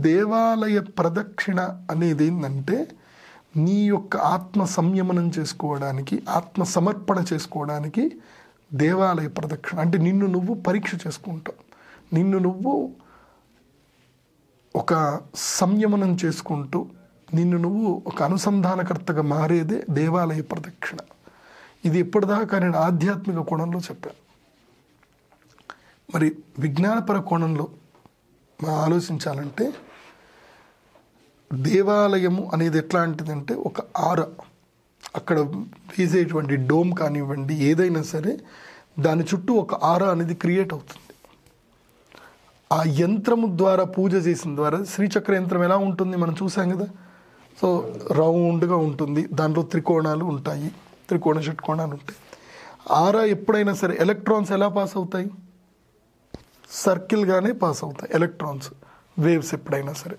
దేవాలయ ప్రదక్షిణ అనేది ఏంటంటే నీ యొక్క ఆత్మ సంయమనం చేసుకోవడానికి ఆత్మ సమర్పణ చేసుకోవడానికి దేవాలయ ప్రదక్షిణ అంటే నిన్ను నువ్వు పరీక్ష చేసుకుంటావు నిన్ను నువ్వు ఒక సంయమనం చేసుకుంటూ నిన్ను నువ్వు ఒక అనుసంధానకర్తగా మారేదే దేవాలయ ప్రదక్షిణ ఇది ఇప్పటిదాకా నేను ఆధ్యాత్మిక కోణంలో చెప్పాను మరి విజ్ఞానపర కోణంలో మనం ఆలోచించాలంటే దేవాలయము అనేది ఎట్లాంటిదంటే ఒక ఆర అక్కడ వేసేటువంటి డోమ్ కానివ్వండి ఏదైనా సరే దాని చుట్టూ ఒక ఆర అనేది క్రియేట్ అవుతుంది ఆ యంత్రము ద్వారా పూజ చేసిన ద్వారా శ్రీచక్ర యంత్రం ఎలా ఉంటుంది మనం చూసాం కదా సో రౌండ్గా ఉంటుంది దాంట్లో త్రికోణాలు ఉంటాయి త్రికోణ షట్కోణాలు ఉంటాయి ఆరా ఎప్పుడైనా సరే ఎలక్ట్రాన్స్ ఎలా పాస్ అవుతాయి సర్కిల్గానే పాస్ అవుతాయి ఎలక్ట్రాన్స్ వేవ్స్ ఎప్పుడైనా సరే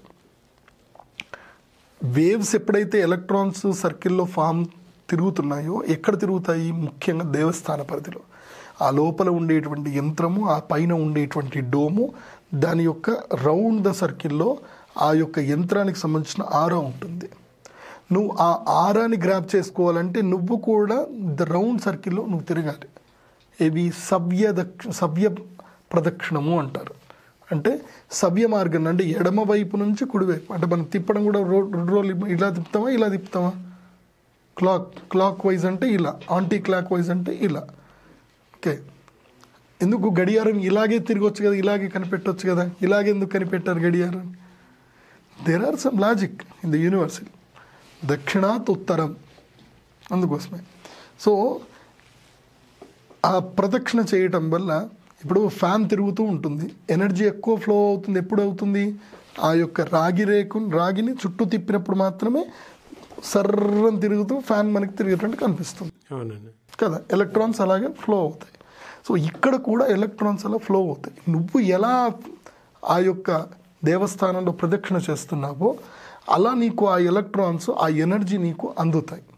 వేవ్స్ ఎప్పుడైతే ఎలక్ట్రాన్స్ సర్కిల్లో ఫామ్ తిరుగుతున్నాయో ఎక్కడ తిరుగుతాయి ముఖ్యంగా దేవస్థాన పరిధిలో ఆ లోపల ఉండేటువంటి యంత్రము ఆ పైన ఉండేటువంటి డోము దాని యొక్క రౌండ్ ద సర్కిల్లో ఆ యొక్క యంత్రానికి సంబంధించిన ఆరా ఉంటుంది నువ్వు ఆ ఆరాని గ్రాప్ చేసుకోవాలంటే నువ్వు కూడా ద రౌండ్ సర్కిల్లో నువ్వు తిరగాలి ఇవి సవ్య దక్ష సవ్య ప్రదక్షిణము అంటారు అంటే సవ్య మార్గం అంటే ఎడమ వైపు నుంచి కుడివైపు అంటే మనం తిప్పడం కూడా రో రెండు రోజులు ఇలా తిప్పుతామా ఇలా తిప్పుతామా క్లాక్ క్లాక్ వైజ్ అంటే ఇలా ఆంటీ క్లాక్ వైజ్ అంటే ఇలా ఓకే ఎందుకు గడియారం ఇలాగే తిరగొచ్చు కదా ఇలాగే కనిపెట్టవచ్చు కదా ఇలాగే ఎందుకు కనిపెట్టారు గడియారం there are some logic in the universal దక్షిణాత్ ఉత్తరం అందుకోసమే సో ఆ ప్రదక్షిణ చేయటం వల్ల ఇప్పుడు ఫ్యాన్ తిరుగుతూ ఉంటుంది ఎనర్జీ ఎక్కువ ఫ్లో అవుతుంది ఎప్పుడు అవుతుంది ఆ యొక్క రాగి రేకు రాగిని చుట్టూ తిప్పినప్పుడు మాత్రమే సర్రం తిరుగుతూ ఫ్యాన్ మనకి తిరిగేటట్టు కనిపిస్తుంది అవునండి కదా ఎలక్ట్రాన్స్ అలాగే ఫ్లో అవుతాయి సో ఇక్కడ కూడా ఎలక్ట్రాన్స్ అలా ఫ్లో అవుతాయి నువ్వు ఎలా ఆ యొక్క దేవస్థానంలో ప్రదక్షిణ చేస్తున్నావో అలా నీకు ఆ ఎలక్ట్రాన్స్ ఆ ఎనర్జీ నీకు అందుతాయి